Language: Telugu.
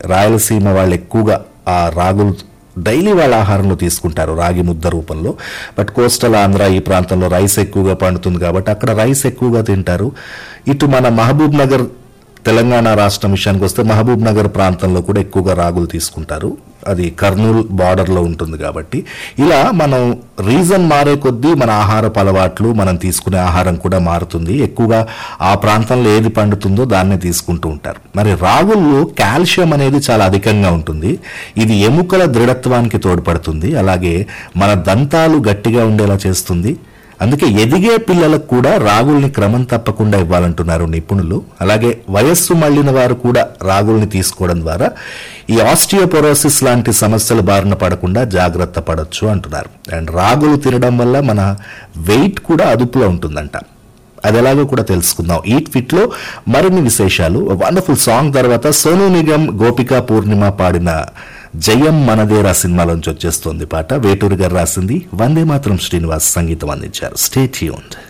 రాయలసీమ వాళ్ళు ఎక్కువగా ఆ రాగులు డైలీ వాళ్ళ ఆహారంలో తీసుకుంటారు రాగి ముద్ద రూపంలో బట్ కోస్టల్ ఆంధ్ర ఈ ప్రాంతంలో రైస్ ఎక్కువగా పండుతుంది కాబట్టి అక్కడ రైస్ ఎక్కువగా తింటారు ఇటు మన మహబూబ్ నగర్ తెలంగాణ రాష్ట్రం విషయానికి వస్తే మహబూబ్ నగర్ ప్రాంతంలో కూడా ఎక్కువగా రాగులు తీసుకుంటారు అది కర్నూలు బార్డర్లో ఉంటుంది కాబట్టి ఇలా మనం రీజన్ మారే కొద్దీ మన ఆహారపు అలవాట్లు మనం తీసుకునే ఆహారం కూడా మారుతుంది ఎక్కువగా ఆ ప్రాంతంలో ఏది పండుతుందో దాన్నే తీసుకుంటూ ఉంటారు మరి రాగుల్లో కాల్షియం అనేది చాలా అధికంగా ఉంటుంది ఇది ఎముకల దృఢత్వానికి తోడ్పడుతుంది అలాగే మన దంతాలు గట్టిగా ఉండేలా చేస్తుంది అందుకే ఎదిగే పిల్లలకు కూడా రాగుల్ని క్రమం తప్పకుండా ఇవ్వాలంటున్నారు నిపుణులు అలాగే వయస్సు మళ్ళిన వారు కూడా రాగుల్ని తీసుకోవడం ద్వారా ఈ ఆస్టియోపొరోసిస్ లాంటి సమస్యల బారిన పడకుండా జాగ్రత్త పడొచ్చు అంటున్నారు అండ్ రాగులు తినడం వల్ల మన వెయిట్ కూడా అదుపులో ఉంటుందంట అది ఎలాగో కూడా తెలుసుకుందాం ఈట్ ఫిట్ లో మరిన్ని విశేషాలు వండర్ఫుల్ సాంగ్ తర్వాత సోను నిగమ్ గోపికా పూర్ణిమ పాడిన జయం మనదేరా సినిమాలోంచి వచ్చేస్తోంది పాట వేటూరు గారు రాసింది వందే మాత్రం శ్రీనివాస్ సంగీతం అందించారు స్టే ట్యూన్డ్